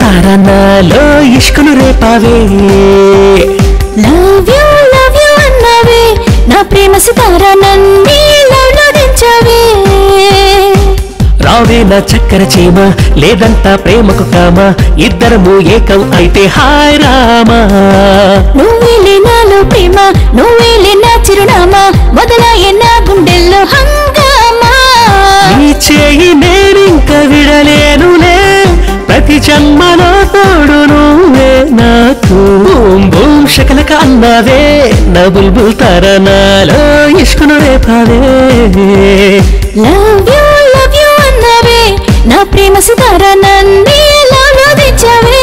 తారా నాలో ఇష్కును రేపావే లవ్ యూ లవ్ యూ అన్నావే నా ప్రేమ సితార నన్ను లవ్ లో దించావే రావే నా చక్కెర చీమ లేదంతా ప్రేమకు కామ ఇద్దరము ఏకం అయితే హాయ్ రామా నువ్వేలే నాలో ప్రేమ నువ్వేలే నా చిరునామా మొదలయ్యే నా గుండెల్లో హంగామా నీ చేయి నేనింక విడలేనులే ప్రతి జన్మలో తోడు నువ్వే నాకు బూమ్ బూమ్ శకలక అన్నావే నా బుల్బుల్ తరణాలో ఇష్కును రేపావే లవ్ యూ లవ్ యూ అన్నావే నా ప్రేమ సితార నన్ను లవ్ లో దించావే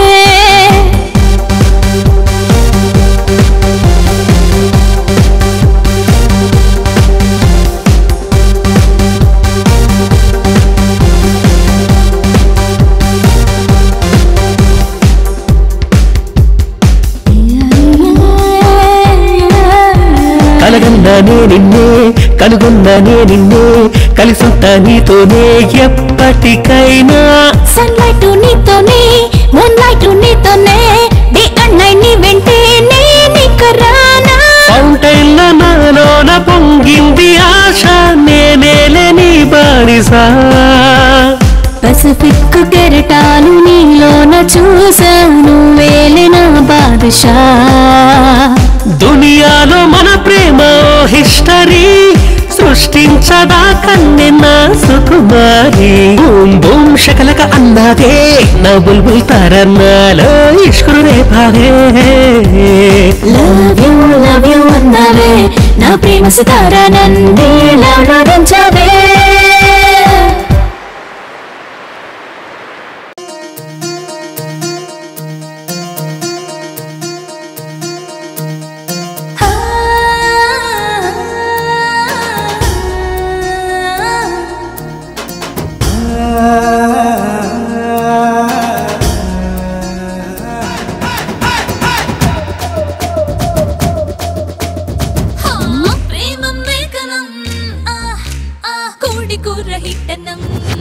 కలగన్నానే నిన్నే కనుగొన్నానే నిన్నే కలిసుంటా నీతోనే ఎప్పటికైనా సన్లైట్ నీతోనే మూన్ లైట్ నీతోనే డే అండ్ నైట్ నీ వెంటే నేను రానా ఫౌంటైన్ల నాలోన పొంగింది ఆశ నేనేలే నీ బానిసా పసిఫిక్ కెరటాలు నీలోన చూశాను వేలిన బాదుషా దునియాలో మన ప్రేమ ఓ హిస్టరీ సృష్టించదా కన్నె నా సుకుమారి బూమ్ బూమ్ శకలక అన్నదే నా బుల్బుల్ తరన్నాలో ఇష్కురు రేపావే లవ్ యూ లవ్ యూ అన్నావే నా ప్రేమ సితార నన్నే లవ్ లో దించావే ప్రేమ మేకనం కోడి కూర హిట్టనం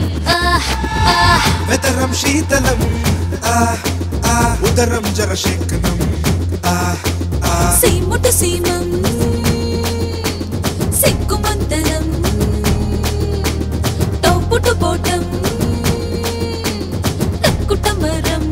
వెతరం శీతలం ఆ ఆ ఉదరం జరశేఖనం ఆ ఆ సీముట సీమం సిగ్గుమంతలం టోపుటు బోటం టక్కుటమరం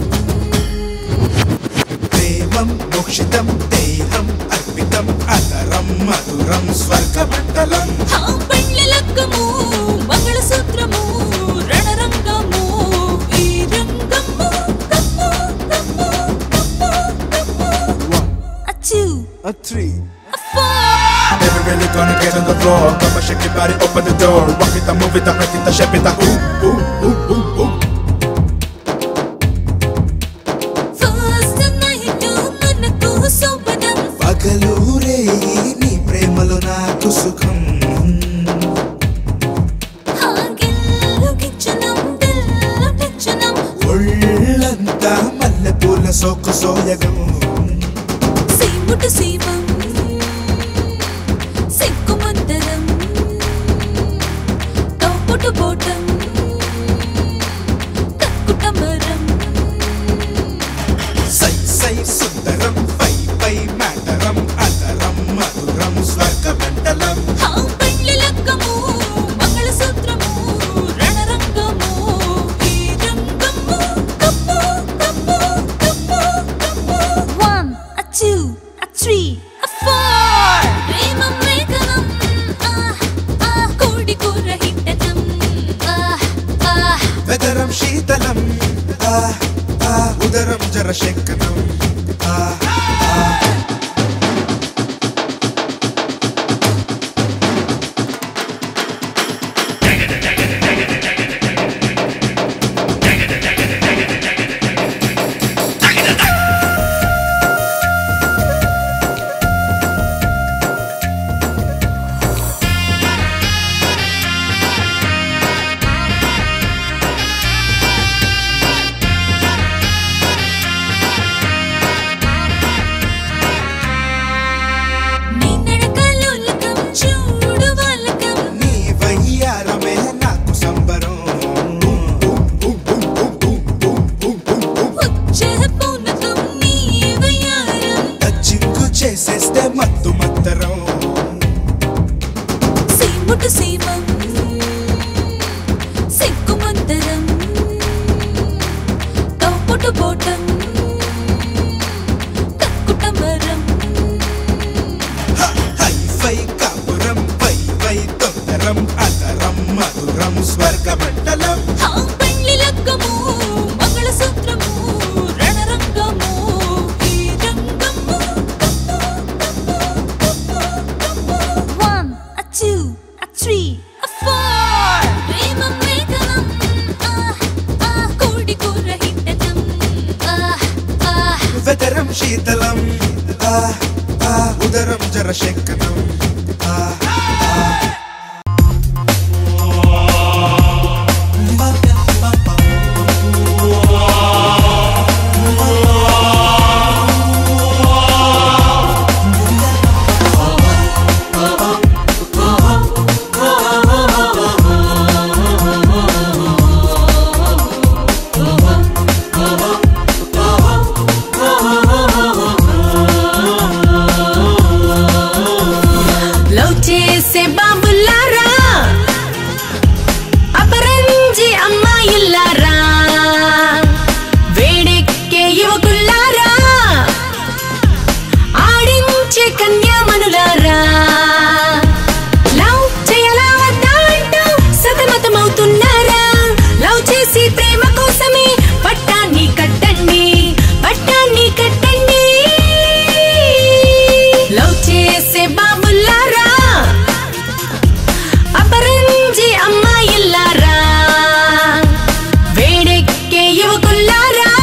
ప్రేమం మోక్షితం దేహం అర్పితం అతరం మధురం స్వర్గమండలం హా పెళ్ళిలక్కము మంగళసూత్రము రణరంగము వీరంగము కమ్ము కమ్ము కమ్ము కమ్ము అచ్చు A three. అఫా Never really gonna get on the floor. Come on, shake your body, open the door. Rock it, move it, break it, shape it, ooh, ooh, ooh, ooh, ooh. First night మనకు శోభనం పగలూరే నీ ప్రేమలో నాకు సుఖం హాగిల్లు కిచ్చనం దిల్లు కిచ్చనం ఒళ్ళంతా మల్లెపూల సోకు సోయగము సీముట సీమం సిగ్గుమంతరం టోపుటు బోటం టక్కుటమరం సై సై సుందరం పై పై మేటరం అతరం మధురం స్వర్గమండలం హా పెళ్ళిలక్కము మంగళసూత్రము రణరంగము వీరంగము కమ్ము come come come one a two a three a four ప్రేమ మేకనం ఆ ఆ కోడి కూర హిట్టనం ఆ ఆ వెదరం శీతలం ఆ ఆ ఉదరం జరశేఖనం ఆ ఆ ఆ శీతలం ఆ ఆ ఉదరం జర శంకనం ఆ ఆ లవ్ చేసే బాబుల్లారా అపరంజి అమ్మాయిల్లారా వేడెక్కే యువకుల్లారా ఆడించే కన్యామణులారా లవ్ చేయాలా వద్దా అంటూ సతమతమవుతున్నారా లవ్ చేసి ప్రేమ కోసమే పట్టాన్ని కట్టండి పట్టాన్ని కట్టండి లవ్ చేసే బాబుల్లారా అపరంజి అమ్మాయిల్లారా వేడెక్కే యువకుల్లారా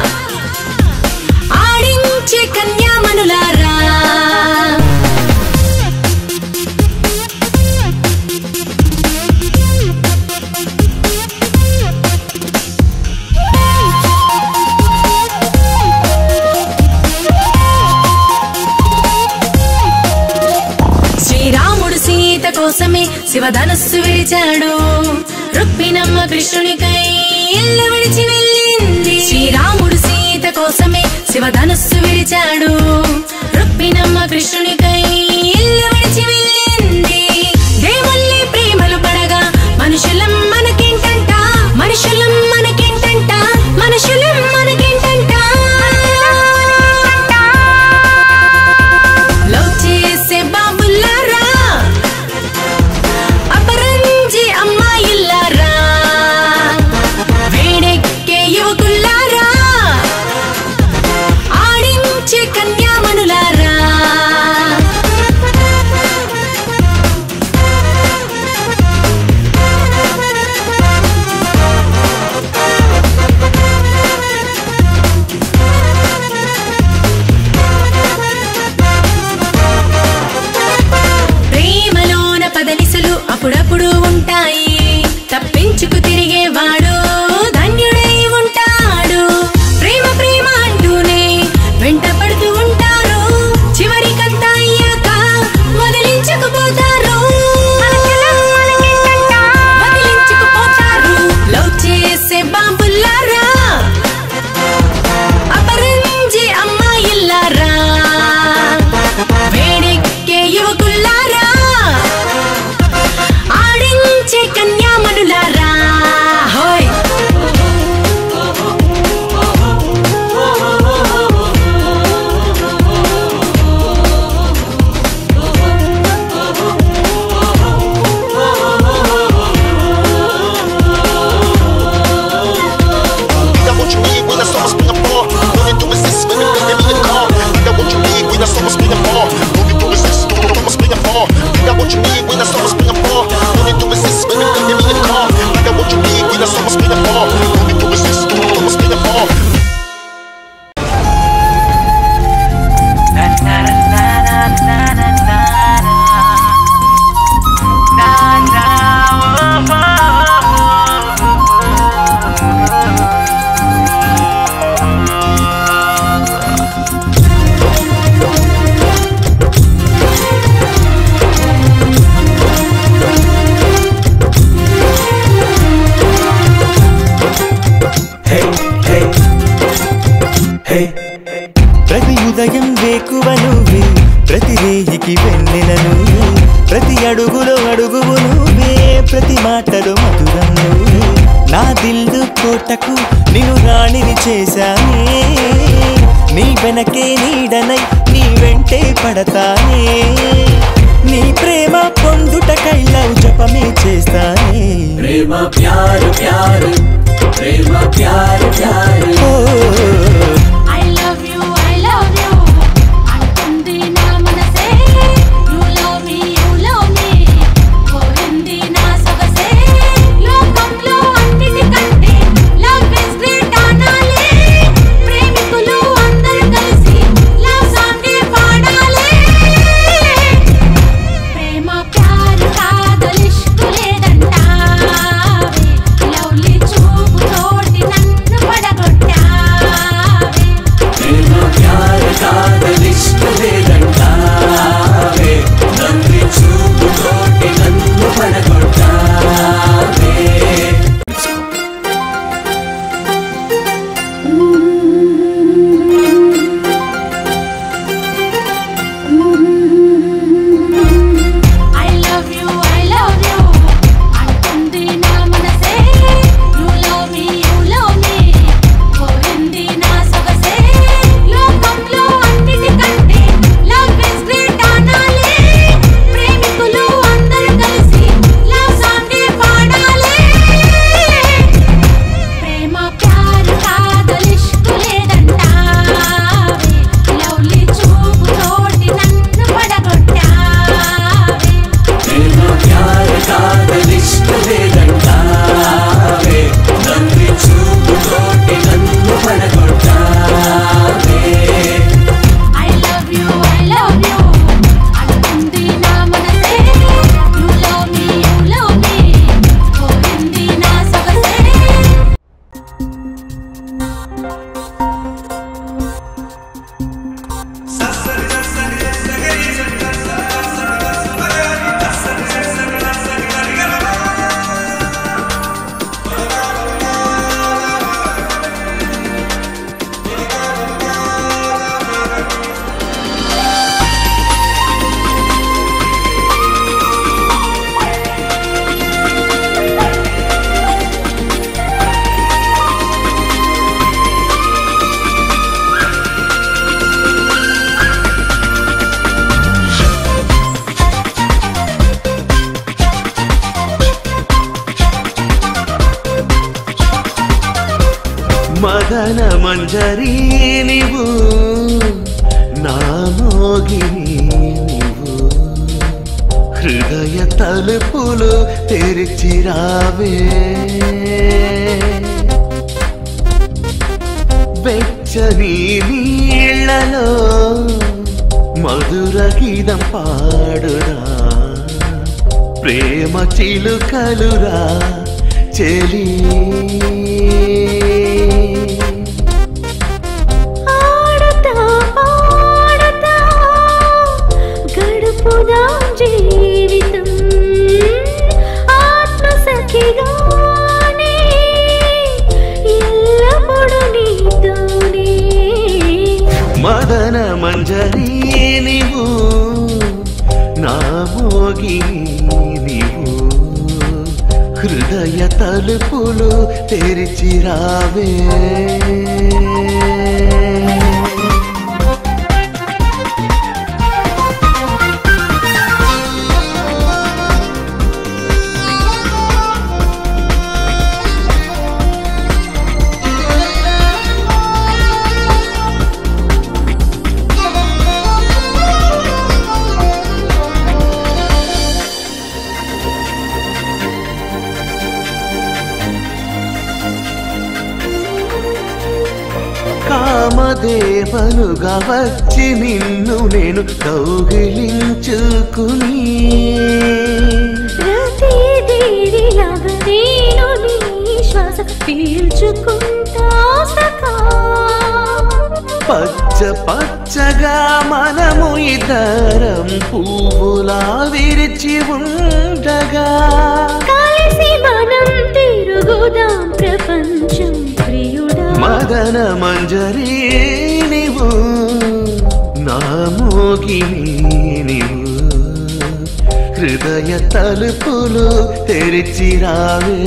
ఆడించే కన్యామణులారా శ్రీరాముడు సీత కోసమే శివధనస్సు విడిచాడు రుక్మిణమ్మ కృష్ణునికై ఇల్లు విడిచి వెళ్ళింది శ్రీరాముడు సీత కోసమే శివధనస్సు విడిచాడు రుక్మిణమ్మ కృష్ణునికై ఇల్లు విడిచి వెళ్ళింది దేవుళ్ళే ప్రేమలు పడగా మనుషులం మనకేంటంట మనుషులం మనకేంటంట మనుషులం మనకేంటంట లవ్ చేసే బాబుల్లారా అపరంజి అమ్మాయిల్లారా వేడెక్కే యువకుల్లారా ఆడించే కన్యామణులారా ప్రేమలోన పదనిసలు అప్పుడప్పుడు ఉంటాయి తప్పించుకు తిరిగేవాడు ధన్యుడై ఉంటాడు ప్రేమ ప్రేమ అంటూనే వెంట పడుతూ ఉంటారు చివరికంతా అయ్యాక వదిలించకపోతారు వదిలించకపోతారు లవ్ చేసే బాంబుల్లారా అపరంజి అమ్మాయిల్లారా వేడెక్కే యువకుల్లారా ఆడించే కన్యామణులారా హోయ్ got what you need when the summer's been apart. All you do is this when you give me a call. You got what you need when the summer's been apart. All you do is this, when the summer's been apart. You got what you need when the summer's been apart. All you do is this when you give me a call. You got what you need when the summer's been apart. All you do is this, when the summer's been apart. ప్రతి ఉదయం వేకువ నువ్వే ప్రతి రేయికి వెన్నెల నువ్వే ప్రతి అడుగులో అడుగువు నువ్వే ప్రతి మాటలో మధురం నువ్వే నా దిల్లు కోటకు నిన్ను రాణిని చేశానే నీ వెనకే నీడనై నీ వెంటే పడతానే నీ ప్రేమ పొందుటకై లవ్ జపమే చేస్తానే ప్రేమ ప్యారు ప్యారు ప్రేమ ప్యారు ప్యారు ఓ I love you, I love you. అంటుంది నా మనసే. You love me, you love me. కోరింది నా సొగసే. లోకంలో అన్నిటికంటే love is great అనాలి. ప్రేమికులు అందరూ కలిసి మదన మంజరి నీవు నా మోగిని నీవు హృదయ తలుపులు తెరిచిరావే వెచ్చని నీళ్ళలో మధుర గీతం పాడురా ప్రేమ చిలుకలురా చెలి ఆడతా పాడతా గడుపుదా జీవితం ఆత్మసఖిగానే ఎల్లప్పుడూ నీతోనే మదన మంజరి నీవు నా మోగిని నీవు హృదయ తలుపులు తెరిచిరావే కామదేవనుగా వచ్చి నిన్ను నేను కౌగిలించుకుని ప్రతిదేవిలాగా నేను నీ శ్వాస పీల్చుకుంటా సఖా పచ్చ పచ్చగా మనము ఇద్దరం పువ్వులా విరిచి ఉండగా కలిసి మనం తిరుగుదాం ప్రపంచం ప్రియుడా మదన మంజరి నీవు నా మోగిని నీవు హృదయ తలుపులు తెరిచిరావే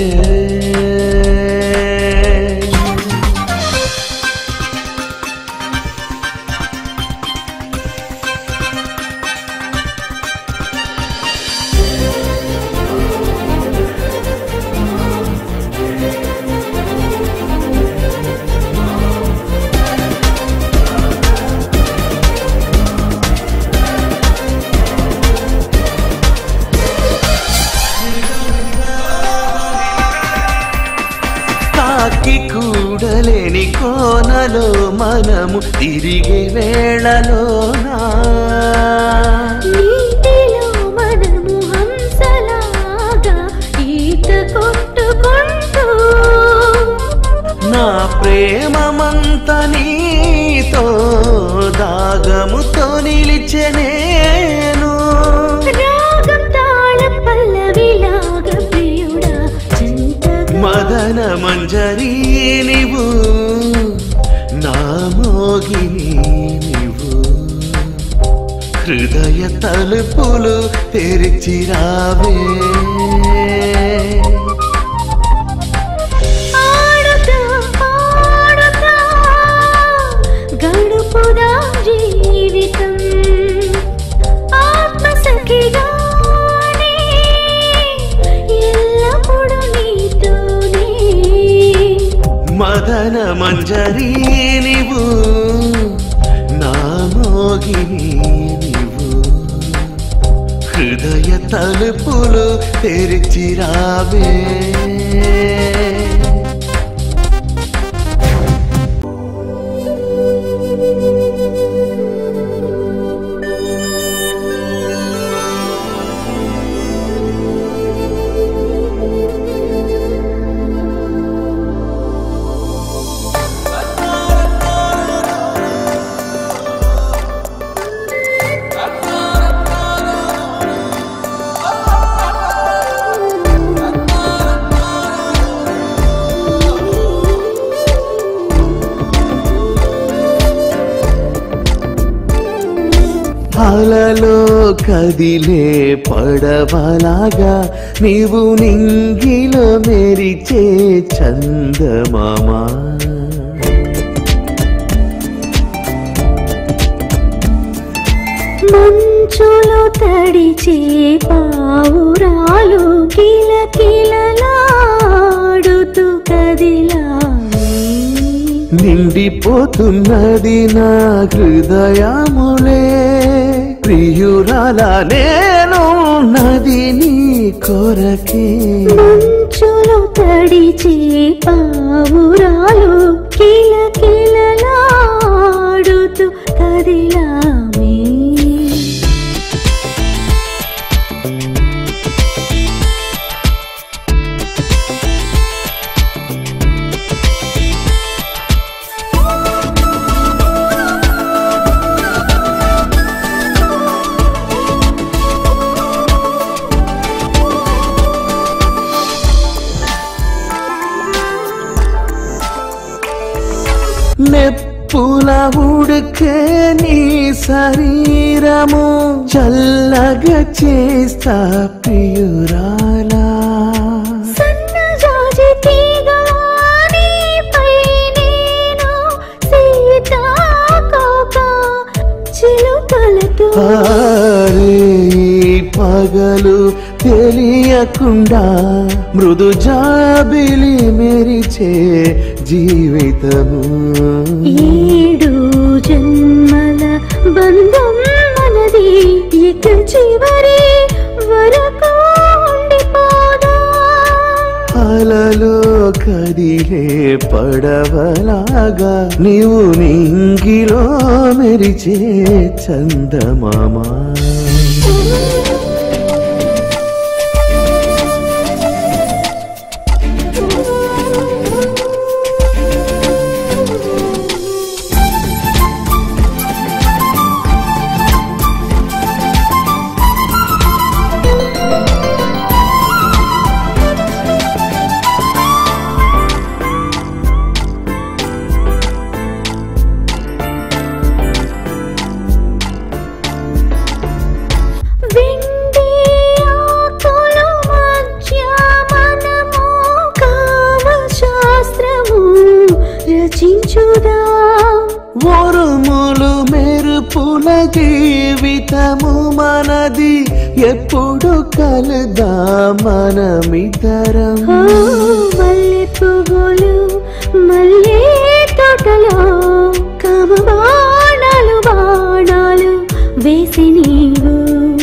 కాకి కూడలేని కోనలో మనము తిరిగే వేళలోనా నీటిలో మనము హంసలాగా ఈత కొట్టుకుంటూ నా ప్రేమమంత నీతో దాగముతో నిలిచెనేను రాగం తాళం పల్లవిలాగా ప్రియుడా చింతగా మదన మంజరి నీవు నా మోగిని నీవు హృదయ తలుపులు తెరిచిరావే ఆడుతా ఆడుతా గడుపుదా జీవితం ఆత్మసఖిగానే ఎల్లప్పుడూ నీతోనే మదన మంజరి నీవు నా మోగిని నీవు హృదయ తలుపులు తెరిచిరావే అలలో కదిలే పడవలాగా నీవు నింగిలో మెరిచే చందమామా మంచులో తడిచే పావురాలు కిలకిలలాడుతూ కదిలాయి నిండిపోతున్నది నా హృదయములే ప్రియురాల నేను నది నీ కొరకే మంచులో తడిచే పావురాలు కిల కిలలాడుతూ కదిలామే నెప్పుల ఉడికే నీ శరీరము చల్లగా చేస్తా ప్రియురాలా సన్నజాజి తీగవానిపై నేను సీతాకోక చిలుకలతో ఆరే పగలు తెలియకుండా మృదు జాబిలి మెరిచే జీవితము ఏడు జన్మల బంధం మనది ఇక చివరి వరకు ఉండిపోదా అలలో కదిలే పడవలాగా నీవు నింగిలో మెరిచే చందమామా వెండి ఆకుల మధ్య మనము కామశాస్త్రము రచించుదా వరుములు మెరుపుల జీవితము మనది ఎప్పుడు కలుదా మనమిద్దరం ఓ మల్లె పువ్వులు మల్లె తోటలో కామ బాణాలు బాణాలు వేసి నీవు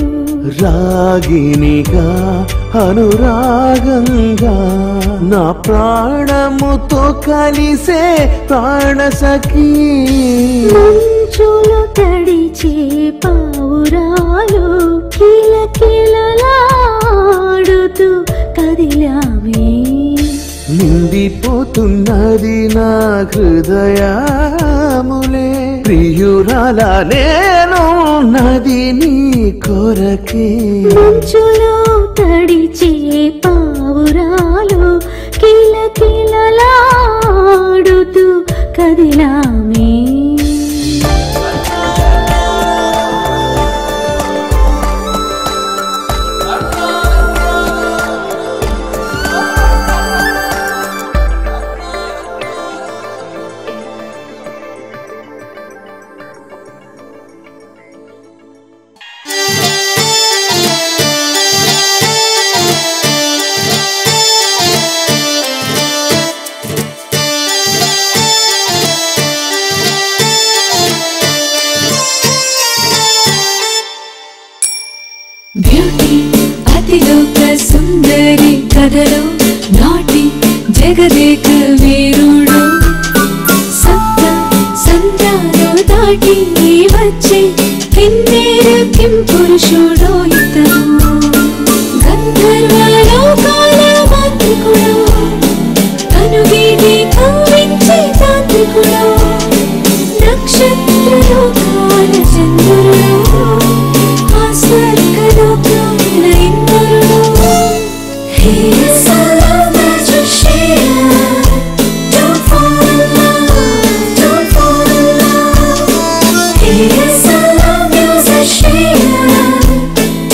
రాగినిగా అనురాగంగా నా ప్రాణముతో కలిసే ప్రాణసఖీ మంచులో తడిచే పావురాలు కిల కిలలాడుతూ కదిలామే నిండిపోతున్నది నా హృదయములే ప్రియురాల నేను నది నీ కొరకే మంచులో తడిచే పావురాలు కిల కిలలాడుతూ కదిలామే బ్యూటీ అతిలోక సుందరి కథలో నాటి జగదేక వీరుడు సప్త సంద్రాలు దాటి వచ్చే కిన్నెర కిం పురుషుడో ఇతను గంధర్వలోకాల మాంత్రికుడు కనుగీటి కవ్వించే తాంత్రికుడు నక్షత్రలోకాల చంద్రుడు ఆ స్వర్గలోకాల ఇంద్రుడు He is a love that you share. Don't fall in love, don't fall in love. He is a love musician.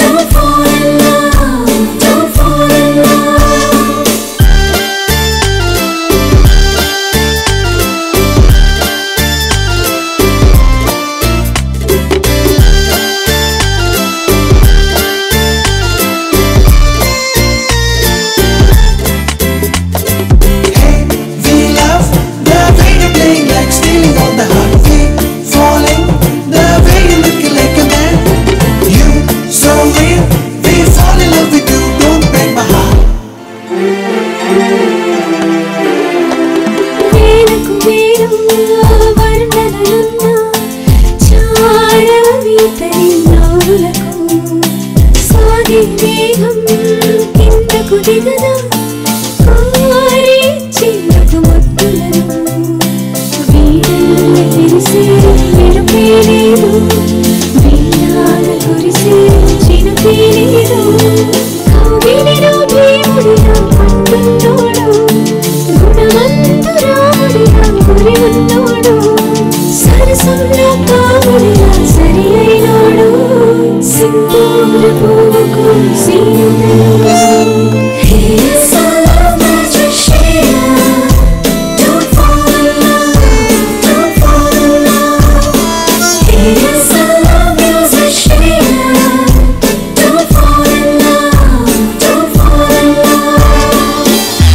రాముడిలా సరి అయినాడు సింధూర పువ్వుకు సీనుడు He is a love magician. Don't fall in love, don't fall in love. He is a love musician. Don't fall in love, don't fall in love.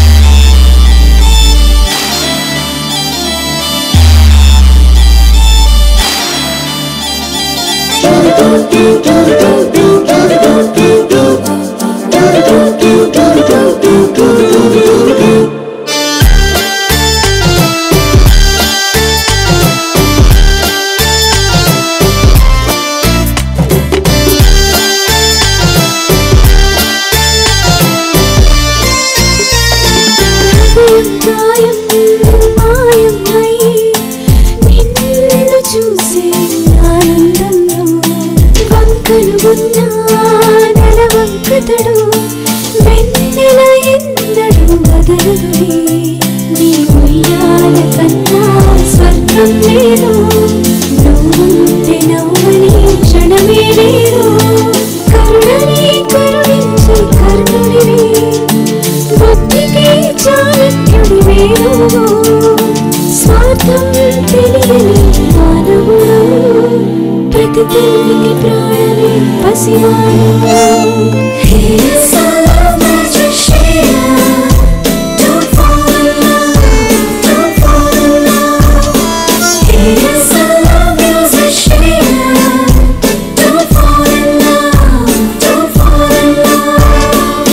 మాయం మాయం అయి నిన్ను చూసే ఆనందంలో వంకలు ఉన్న నెలవంకతడు వెన్నెల ఎన్నడు వదలదులే నీ ఉయ్యాల కన్నా స్వర్గం లేదు నువ్వుంటే నవ్వని క్షణమే లేదు కరుణని కరుణించి కర్ణుడివి బుద్ధికి చాణక్యుడి వేరు స్వార్థం తెలియని మానవుడు ప్రతి తెలివికి ప్రాణమే పసివాడు He is a love magician. Don't fall in love, don't fall in love. He is a love musician. Don't fall in love, don't fall in love.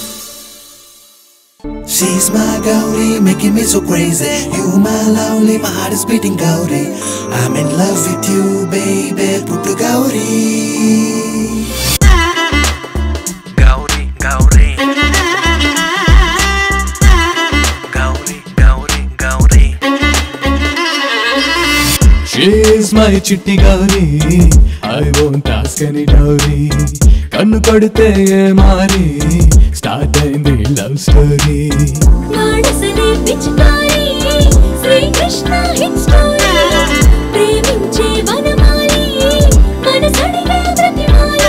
She's my Gauri, making me so crazy. You my lovely, my heart is beating Gauri. I'm in love with you, baby. Puttu Gauri. Gauri Gauri Gauri Gauri Gauri She's my చిట్టి Gauri I won't ask any dowry కన్ను కొడితే మారి start అయింది love story మానసనే పిచ్చికారి Srikrishna hit story ప్రేమించే వనమాలి మనసడిగే ప్రతిమాలి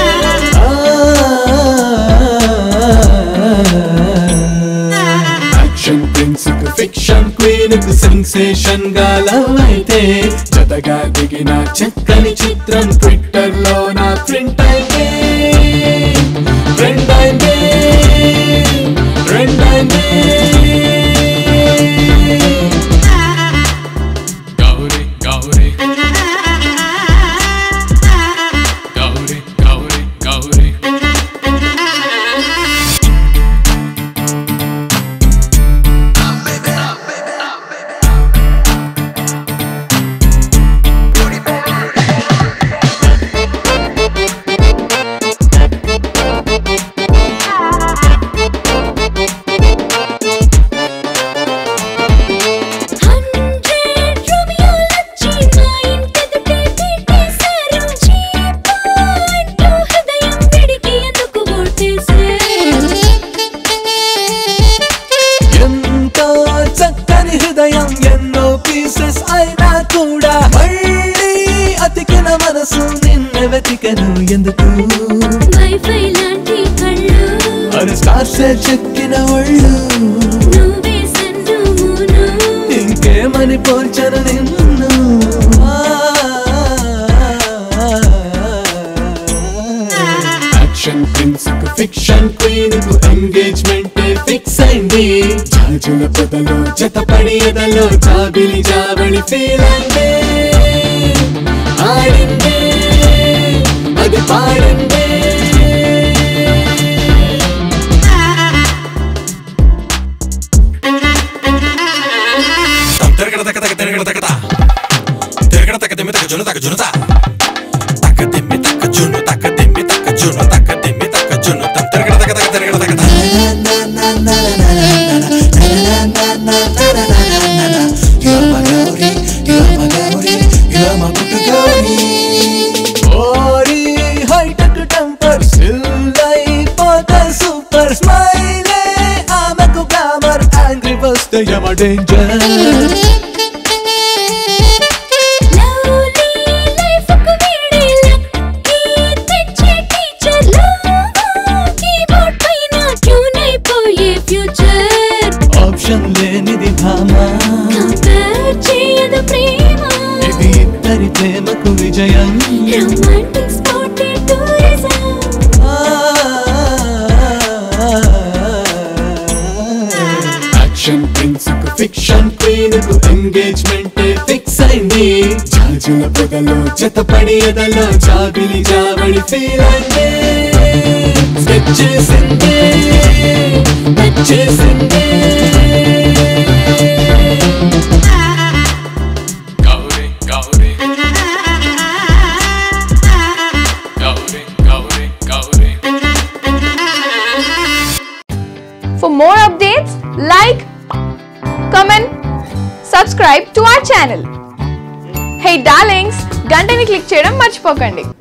action prince fiction queen sensation గా లవ్ అయితే జతగా దిగిన చక్కని చిత్రం ట్విట్టర్ లో నా ప్రింట్ అయితే ట్రెండ్ అయింది ట్రెండ్ అయింది గౌరీ గౌరీ గౌరీ గౌరీ గౌరీ హండ్రెడ్ రోమియోలొచ్చి మా ఇంటెదుటే పెట్టేశారు చీపా అంటూ హృదయం పిడికి ఎందుకు ఓటేసే ఎంతో చక్కని హృదయం ఎన్నో పీసెస్ అయినా కూడా మళ్ళీ అతికిన మనసు నిన్న వెతికను ఎందుకు వైఫై లాంటి కళ్ళు అరే స్టార్స్ చెక్కిన ఒళ్ళు నువ్వే సన్ను మూను ఇంకేమని పోల్చను నిన్ను యాక్షన్ ప్రిన్స్ ఫిక్షన్ క్వీన్ కు ఎంగేజ్మెంట్ ఫిక్స్ అయింది జాజుల పొదలో జతపడి ఎదలో జాబిలి జాబడి ఫీల్ అయింది ఆడింది అది పాడింది తిరగడ తక్క తక్క తిరగడ తక్క తిరగడ తక్క తిమ్మి తక్క జును తక్క జును తక్క తిమ్మి తక్క జును తక్క తిమ్మి తక్క జును తక్క తిమ్మి తక్క జును తిరగడ తక్క తక్క తిరగడ తక్క You're my Gauri, you're my Gauri, you're my Puttu Gauri. ఓరి హైటెక్ టెంపర్ స్టిల్ అయిపోతా సూపర్ స్మైలే ఆమెకు గ్లామర్ యాంగ్రీ వస్తే యమ డేంజర్ లవ్లీ లైఫ్ ప్రేమకు విజయం romantic spot tourism action prince కు ఫిక్షన్ క్వీన్ కు ఎంగేజ్మెంట్ ఫిక్స్ అయింది జాజుల పొదలో జతపడి ఎదలో జాబిలి జాబడి ఫీల్ అయింది నచ్చేసింది నచ్చేసింది Gauri Gauri Gauri Gauri Gauri For more updates, like, comment, subscribe to our channel. Hey darlings, గంటని click చేయడం మర్చిపోకండి